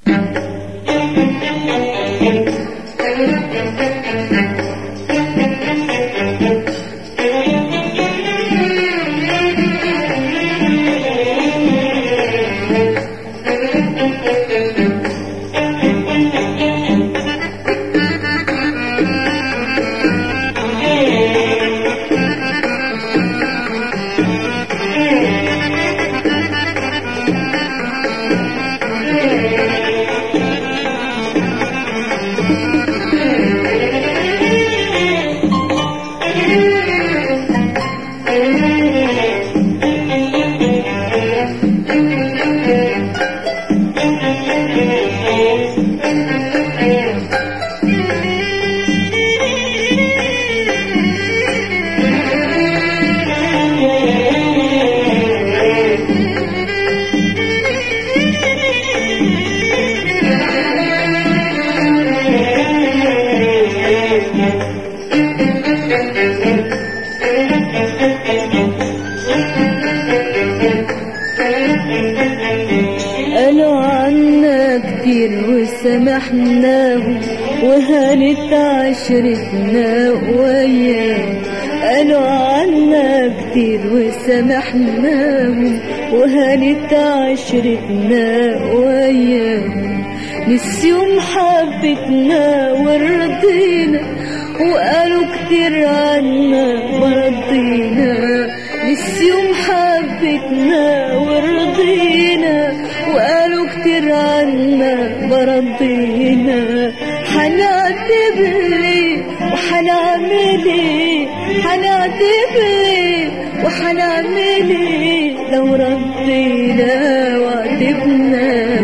قالوا عنا كتير وسامحناهم وهانت عشرتنا وياهم قالوا عنا كتير وسامحناهم وهانت عشرتنا وياهم نسيوا محبتنا ورضينا وقالوا كتير عنا ورضينا نسيوا محبتنا ورضينا وقالوا كتير عنا برضينا حنعتب ليه وحنعمل ايه حنعتب ليه وحنعمل ايه لو ردينا وعتبنا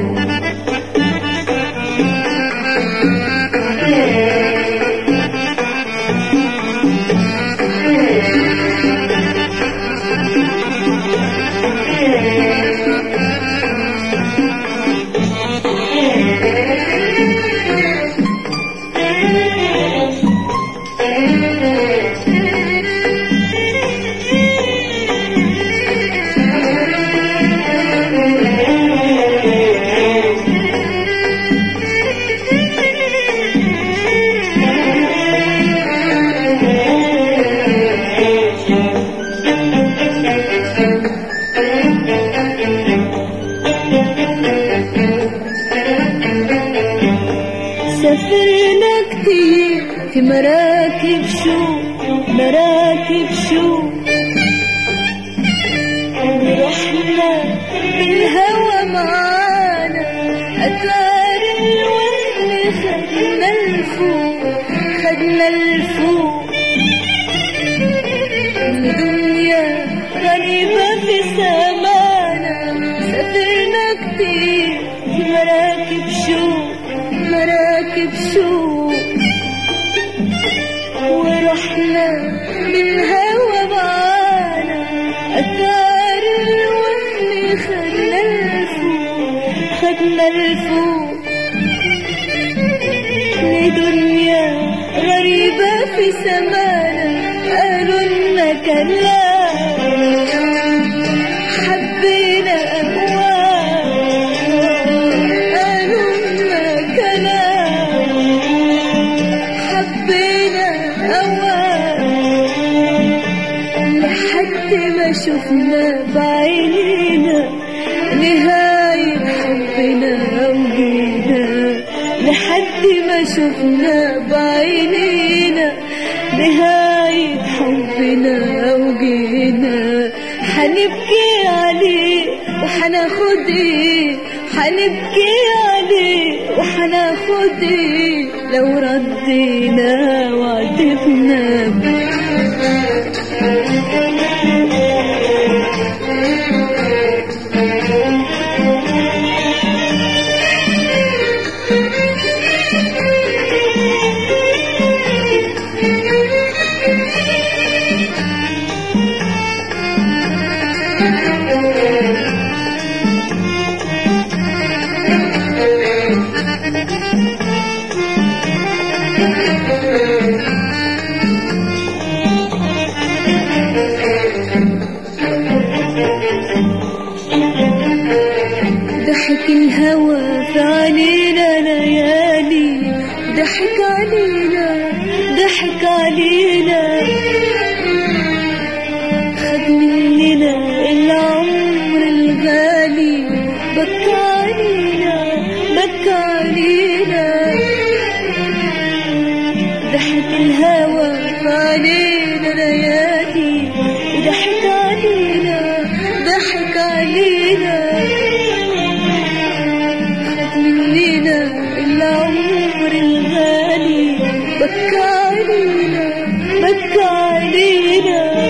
سافرنا كتير في مراكب شو مراكب شو رحنا بالهوى معانا أتار الوهم خدنا الفوق خدنا الفوق من دنيا غريبة في سمانا سافرنا كتير في مراكب شو مراكب شو ورحنا بالهوى معانا أثار الوهم خدنا الفوق خدنا الفوق لدنيا غريبة في سمانا قالوا لنا كلام حبينا أهواك قالوا لنا كلام حبينا أهواك لحد ما شفنا بعينينا نهاية حبنا وجينا لحد ما شفنا بعينينا نهاية حبنا وجينا حنبكي عليه وحناخد ايه حنبكي عليه وحناخد ايه لو ردينا وعتبنا في عنينا ليالي ضحك علينا ضحك علينا خد مننا العمر الغالي بكى علينا بكى علينا ضحك الهوى علينا ليالي وضحك علينا ضحك علينا خد مننا العمر الغالي بكى علينا بكى علينا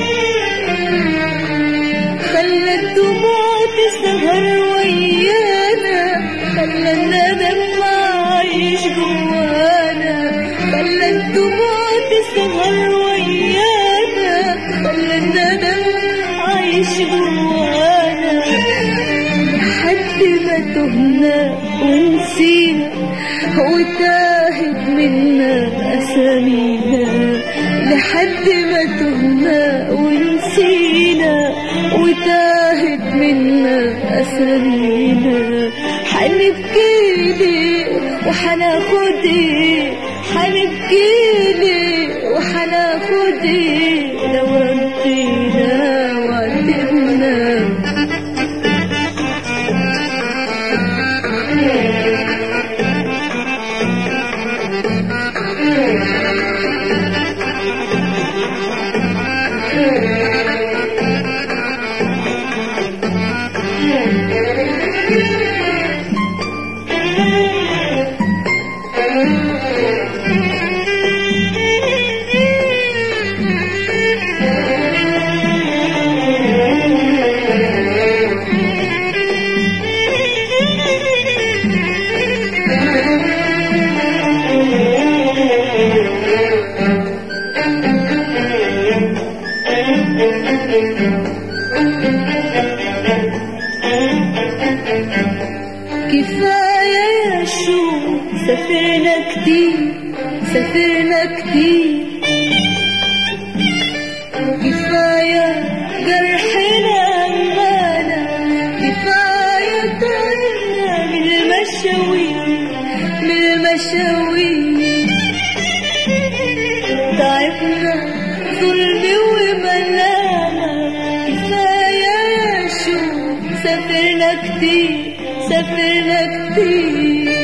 خلى الدموع تسهر ويانا خلى الندم عايش جوانا خلى الدموع تسهر ويانا خلى الندم عايش جوانا لحد ما تهنا ونسينا وتاهت منا أسامينا لحد ما تهنا ونسينا وتاهت منا أسامينا حنبكيلي وحناخدي حنبكيلي وحناخدي لو رضينا وعدنا كفاية يا شو سافرنا كتير سافرنا كتير كفاية جرحنا أمانا كفاية تعبنا من المشاوير من المشاوير تعبنا ظلم وملامة كفاية يا شو سافرنا كتير سافرنا كتير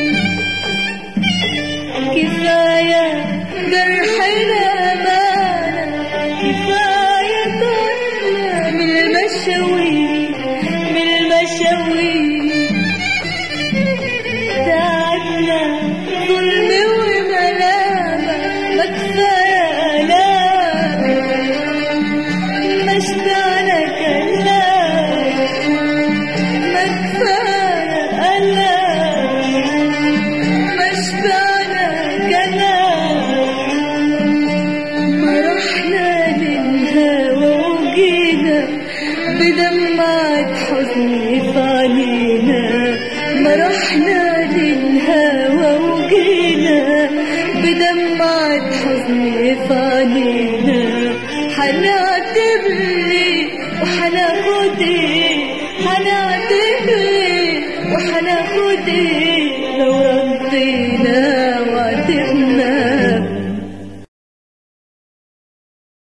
كفاية جرحنا أمانة كفاية تعبنا من المشاوير من المشاوير تعبنا ظلم وملامة ما كفاية آلام ما اشتعنا كلام ما كفاية آلام ما اشتعنا كلام ما رحنا للهوى وجينا بدمعة حزن في عينينا ما رحنا للهوى وجينا بدمعة حزن في عينينا حنعتبري وحناخدي حنعتبري وحناخدي